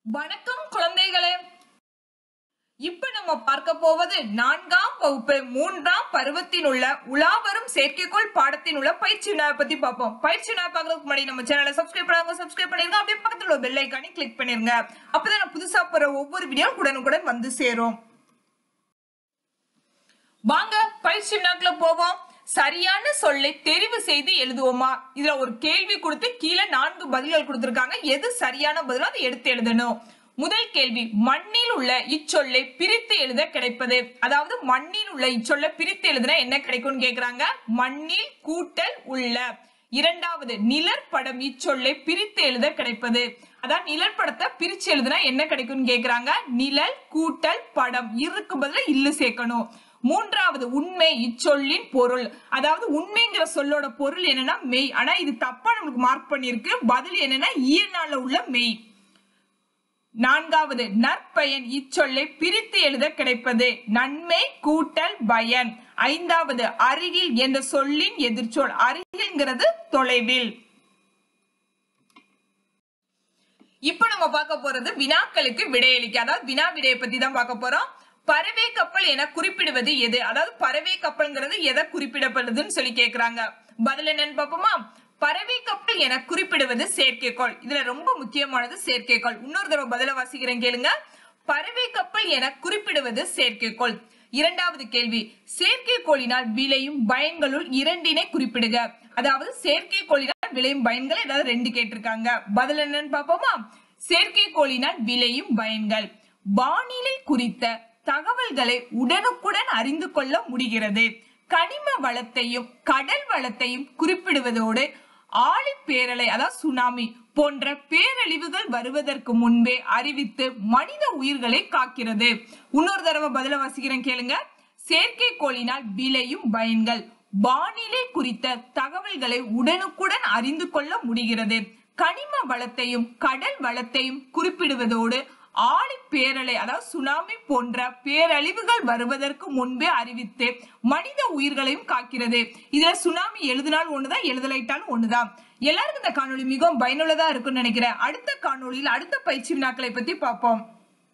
வணக்கம் குழந்தைகளே இப்ப நம்ம பார்க்க போவது நான்காம் வகுப்பு மூன்றாம் பருவத்தில் உள்ள உலாவரும் செயற்கைக்கோள் பாடத்தில் உள்ள பயிற்சி வினாவை பத்தி பார்ப்போம் பயிற்சி வினா பார்க்கறதுக்கு முன்னாடி நம்ம சேனலை சப்ஸ்கிரைப் பண்ணாங்க சப்ஸ்கிரைப் பண்ணிருங்க அப்படியே பக்கத்துல உள்ள பெல் ஐக்கானி கிளிக் பண்ணிருங்க அப்பதான் நான் புதுசா போற ஒவ்வொரு வீடியோ உடனுக்குடன் வந்து சேரும் வாங்க பயிற்சி வினாக்குள்ள போவோம் சரியான சொல்லை தெரிவு செய்து எழுதுவோமா இதுல ஒரு கேள்வி கொடுத்து கீழே நான்கு பதில்கள் கொடுத்திருக்காங்க எது சரியான பதிலோ அதை எடுத்து எழுதணும் முதல் கேள்வி மண்ணில் உள்ள இச்சொல்லை பிரித்து எழுத கிடைப்பது அதாவது மண்ணில் உள்ள இச்சொல்லை பிரித்து எழுதுனா என்ன கிடைக்கும்னு கேக்குறாங்க மண்ணில் கூட்டல் உள்ள இரண்டாவது நிழற்படம் இச்சொல்லை பிரித்து எழுத கிடைப்பது அதான் நிழற்படத்தை பிரிச்சு எழுதுனா என்ன கிடைக்கும்னு கேக்குறாங்க நிழல் கூட்டல் படம் இருக்கு பதிலா இல்லு சேர்க்கணும் மூன்றாவது உண்மை இச்சொல்லின் பொருள் அதாவது உண்மைங்கிற சொல்லோட பொருள் என்னன்னா மெய் ஆனா இது தப்பா நம்மளுக்கு மார்க் பண்ணிருக்கு பதில் என்னன்னா இயற்நாள்ல உள்ள மெய் நான்காவது நற்பயன் இச்சொல்லை பிரித்து எழுத கிடைப்பது நன்மை கூட்டல் பயன் ஐந்தாவது அருகில் என்ற சொல்லின் எதிர்ச்சொல் அருகில்ங்கிறது தொலைவில் இப்ப நம்ம பார்க்க போறது வினாக்களுக்கு விடையளிக்க அதாவது வினா விடையை பத்தி தான் பார்க்க போறோம் பறவை கப்பல் என குறிப்பிடுவது எது அதாவது பறவை கப்பல்ங்கிறது எதை குறிப்பிடப்படுதுன்னு சொல்லி கேக்குறாங்க பதில் என்னன்னு பாப்போமா பறவை கப்பல் என குறிப்பிடுவது செயற்கைக்கோள் இதுல ரொம்ப முக்கியமானது செயற்கைக்கோள் இன்னொரு தடவை பதில வாசிக்கிறேன் கேளுங்க பறவை கப்பல் என குறிப்பிடுவது செயற்கைக்கோள் இரண்டாவது கேள்வி செயற்கைக்கோளினால் விளையும் பயன்களுள் இரண்டினை குறிப்பிடுக அதாவது செயற்கைக்கோளினால் விளையும் பயன்கள் ஏதாவது ரெண்டு கேட்டிருக்காங்க பதில் என்னன்னு பாப்போமா செயற்கைக்கோளினால் விளையும் பயன்கள் வானிலை குறித்த தகவல்களை உடனுக்குடன் அறிந்து கொள்ள முடிகிறது கனிம வளத்தையும் கடல் வளத்தையும் குறிப்பிடுவதோடு ஆழிப்பேரலை அதாவது சுனாமி போன்ற பேரழிவுகள் வருவதற்கு முன்பே அறிவித்து மனித உயிர்களை காக்கிறது இன்னொரு தடவை பதில வாசிக்கிறேன் கேளுங்க செயற்கைக்கோளினால் விளையும் பயன்கள் வானிலை குறித்த தகவல்களை உடனுக்குடன் அறிந்து கொள்ள முடிகிறது கனிம வளத்தையும் கடல் வளத்தையும் குறிப்பிடுவதோடு ஆழி பேரலை அதாவது சுனாமி போன்ற பேரழிவுகள் வருவதற்கு முன்பே அறிவித்து மனித உயிர்களையும் காக்கிறது இதுல சுனாமி எழுதினால் ஒண்ணுதான் எழுதலைட்டாலும் ஒண்ணுதான் எல்லாருக்கும் இந்த காணொளி மிகவும் பயனுள்ளதா இருக்கும்னு நினைக்கிறேன் அடுத்த காணொளியில் அடுத்த பயிற்சி வினாக்களை பத்தி பார்ப்போம்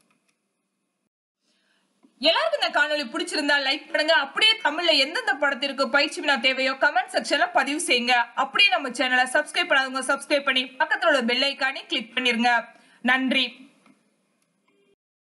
எல்லாருக்கும் இந்த காணொளி பிடிச்சிருந்தா லைக் பண்ணுங்க அப்படியே தமிழ்ல எந்தெந்த படத்திற்கு பயிற்சி வினா தேவையோ கமெண்ட் செக்ஷன்ல பதிவு செய்யுங்க அப்படியே நம்ம சேனலை சப்ஸ்கிரைப் பண்ணாதவங்க சப்ஸ்கிரைப் பண்ணி பக்கத்துல உள்ள பெல் ஐக்கானே கிளிக் பண்ணிருங்க நன்றி